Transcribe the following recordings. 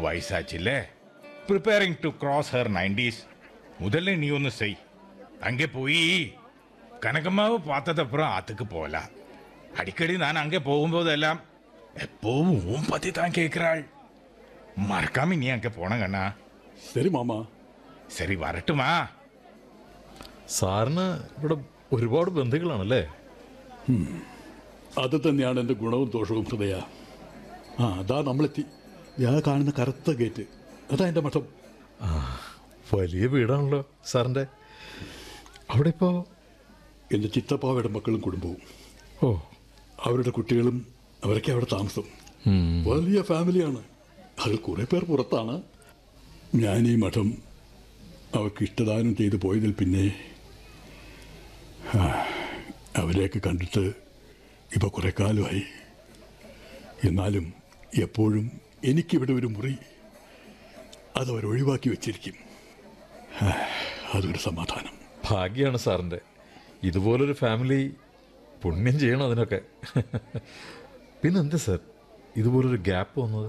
வயசாச்சுல்ல preparing to cross her nineties முதல்ல நீ ஒன்று செய் அங்கே போய் கனகம்மாவை பார்த்ததப்புறம் ஆத்துக்கு போகலாம் அடிக்கடி நான் அங்கே போகும்போதெல்லாம் எப்போவும் உன் பற்றி தான் கேட்குறாள் மறக்காம நீ அங்கே போன கண்ணா ശരി മാമ சரி வரட்டுமா സാറിന് ഇവിടെ ഒരുപാട് ബന്ധുക്കളാണല്ലേ അത് തന്നെയാണ് എൻ്റെ ഗുണവും ദോഷവും ഹൃദയ ആ അതാ നമ്മളെത്തി ഞാൻ കാണുന്ന കറുത്ത ഗേറ്റ് അതാ എൻ്റെ മഠം വലിയ വീടാണല്ലോ സാറിൻ്റെ അവിടെ ഇപ്പോൾ എൻ്റെ ചിത്തപ്പാവയുടെ മക്കളും കുടുംബവും ഓ അവരുടെ കുട്ടികളും അവരൊക്കെ അവിടെ താമസം വലിയ ഫാമിലിയാണ് അതിൽ കുറേ പേർ പുറത്താണ് ഞാൻ ഈ മഠം അവർക്ക് ഇഷ്ടദാനം ചെയ്തു പോയതിൽ പിന്നെ ആ, അവരെയൊക്കെ കണ്ടിട്ട് ഇപ്പോൾ കുറേ കാലമായി എന്നാലും എപ്പോഴും എനിക്കിവിടെ ഒരു മുറി അതവർ ഒഴിവാക്കി വെച്ചിരിക്കും ആ, അതൊരു സമാധാനം ഭാഗ്യമാണ് സാറിൻ്റെ ഇതുപോലൊരു ഫാമിലി പുണ്യം ചെയ്യണം അതിനൊക്കെ പിന്നെന്താ സാർ ഇതുപോലൊരു ഗ്യാപ്പ് വന്നത്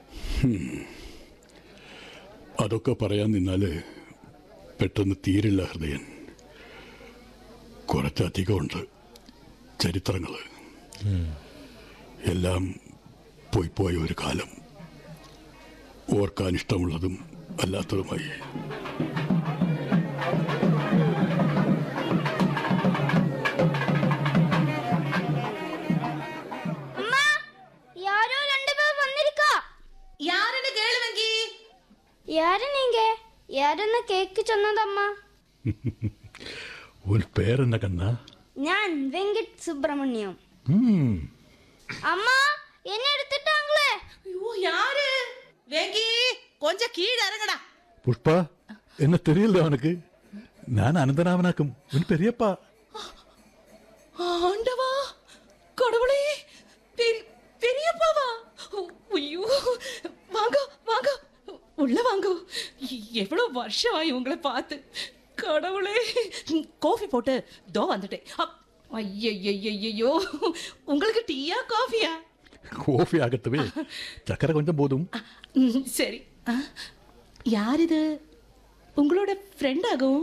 അതൊക്കെ പറയാൻ നിന്നാൽ പെട്ടെന്ന് തീരില്ല ഹൃദയൻ കുറച്ചധികമുണ്ട് ചരിത്രങ്ങൾ എല്ലാം പോയി പോയ ഒരു കാലം ഓർക്കാൻ ഇഷ്ടമുള്ളതും അല്ലാത്തതുമായി அம்மா யாரோ ரெண்டு பேர் வந்திருக்கா யாருன்னு கேளு வெங்கி யாரு நீங்க யாருன்னு கேக்கு சொன்னதம்மா ഒരു പേരെന്ന കണ്ണ ഞാൻ വെങ്കിட் சுப்பிரமணியம் அம்மா என்ன எடுத்துட்டாங்களே ஐயோ யாரு வெங்கி கொஞ்சம் கீழே இறங்கடா പുഷ്പ എന്നെ തെരിയല്ലോ അവനക്ക് ഞാൻ അനന്തരാമനാക്കും ഒരു പെരിയപ്പ ஆண்டவா கடவுளே பெரிய பெரியப்பாவா ஐயோ வாங்க வாங்க உள்ள வாங்க எவ்வளவு வருஷம் ஆயி உங்களை பார்த்து கடவுளே காஃபி போட்டு தோ வந்துட்டேன் ஐயோ உங்களுக்கு டீயா காஃபியா കോഫി ആകത്തവേ ചക്കര കൊഞ്ചം പോതും ம், சரி ஆ, யார் இது உங்களோட ஃப்ரெண்ட் ஆகும்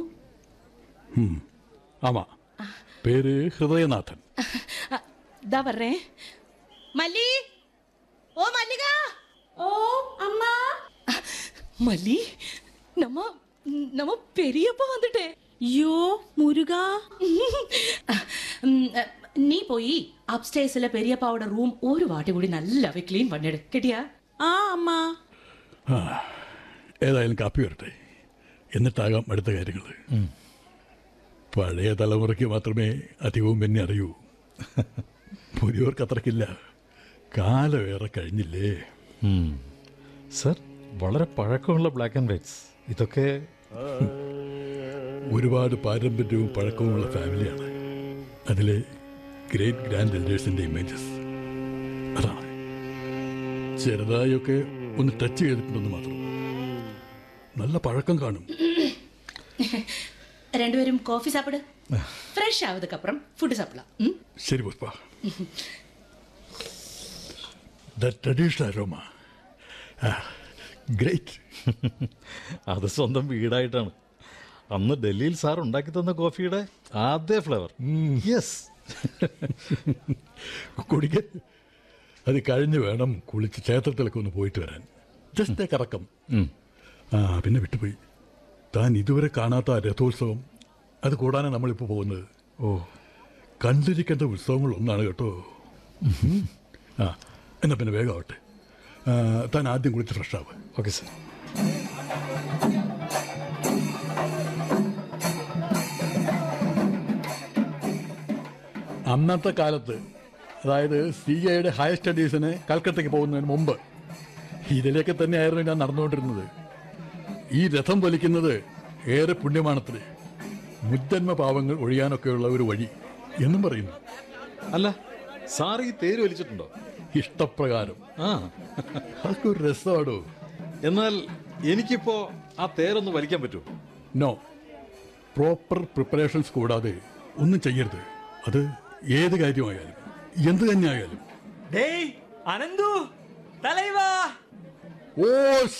ആമാ പേര് ഹൃദയനാഥൻ அ, இதா வர்றேன் மல்லி ஓ மல்லிகா ஓ அம்மா மல்லி நம்ம நம்ம பெரியப்பா வந்துட்டேன் ஐயோ முருகா ம், அ, நீ போய் அப்டேஸ்ல பெரியப்பாவோட ரூம் ஒரு வாட்டி കൂടി നല്ലവ ക്ലീൻ பண்ணிடு കേട്ടിയാ ആ അമ്മ ആ ഏതായാലും കാപ്പി വരട്ടെ എന്നിട്ടാകാം അടുത്ത കാര്യങ്ങൾ പഴയ തലമുറയ്ക്ക് മാത്രമേ അധികവും എന്നെ അറിയൂ പുതിയവർക്ക് അത്രക്കില്ല കാലമേറെ കഴിഞ്ഞില്ലേ സർ വളരെ പഴക്കമുള്ള ബ്ലാക്ക് ആൻഡ് വൈറ്റ്സ് ഇതൊക്കെ ഒരുപാട് പാരമ്പര്യവും പഴക്കവുമുള്ള ഫാമിലിയാണ് അതിലെ ഗ്രേറ്റ് ഗ്രാൻഡ് എൽഡേഴ്സിൻ്റെ ഇമേജസ് അതാണ് ചെറുതായൊക്കെ ഒന്ന് ടച്ച് ചെയ്തിട്ടുണ്ടെന്ന് മാത്രം നല്ല പഴക്കം കാണും രണ്ടുപേരും കോഫി സാപ്പിട് ഫ്രഷ് ആവதுக்கு அப்புறம் ஃபுட் சாப்பிடலாம் ம்? ശരി Pushpa the traditional aroma great അത് സ്വന്തം വീടായിട്ടാണ് അന്ന് ഡൽഹിയിൽ സാർ ഉണ്ടാക്കി തന്ന കോഫിയുടെ ആദ്യ ഫ്ലേവർ യെസ് കുടിക്ക അത് കഴിഞ്ഞ് വേണം കുളിച്ച് ക്ഷേത്രത്തിലൊക്കെ ഒന്ന് പോയിട്ട് വരാൻ ജസ്റ്റ് കറക്കം ആ പിന്നെ വിട്ടുപോയി താൻ ഇതുവരെ കാണാത്ത ആ രഥോത്സവം അത് കൂടാനാണ് നമ്മളിപ്പോൾ പോകുന്നത് ഓ കണ്ടിരിക്കേണ്ട ഉത്സവങ്ങൾ ഒന്നാണ് കേട്ടോ ഉം. ആ എന്നാ പിന്നെ വേഗം ആവട്ടെ ആ, താൻ ആദ്യം കുളിച്ച് ഫ്രഷ് ആവുക ഓക്കെ സാർ അന്നത്തെ കാലത്ത് അതായത് സി എയുടെ ഹയർ സ്റ്റഡീസിന് കൽക്കട്ടയ്ക്ക് പോകുന്നതിന് മുമ്പ് ഇതിലേക്ക് തന്നെയായിരുന്നു ഞാൻ നടന്നുകൊണ്ടിരുന്നത് ഈ രഥം വലിക്കുന്നത് ഏറെ പുണ്യമാണത്രേ മുജ്ജന്മ പാവങ്ങൾ ഒഴിയാനൊക്കെയുള്ള ഒരു വഴി എന്നും പറയുന്നു അല്ല സാർ ഈ തേര് വലിച്ചിട്ടുണ്ടോ ഇഷ്ടപ്രകാരം ആ അതൊക്കെ ഒരു രസമാടോ എന്നാൽ എനിക്കിപ്പോ ആ തേരൊന്ന് വലിക്കാൻ പറ്റുമോ നോ പ്രോപ്പർ പ്രിപ്പറേഷൻസ് കൂടാതെ ഒന്നും ചെയ്യരുത് അത് ഏത് കാര്യമായാലും എന്ത് തന്നെ ആയാലും டேய் அனந்து தலைவா ഓ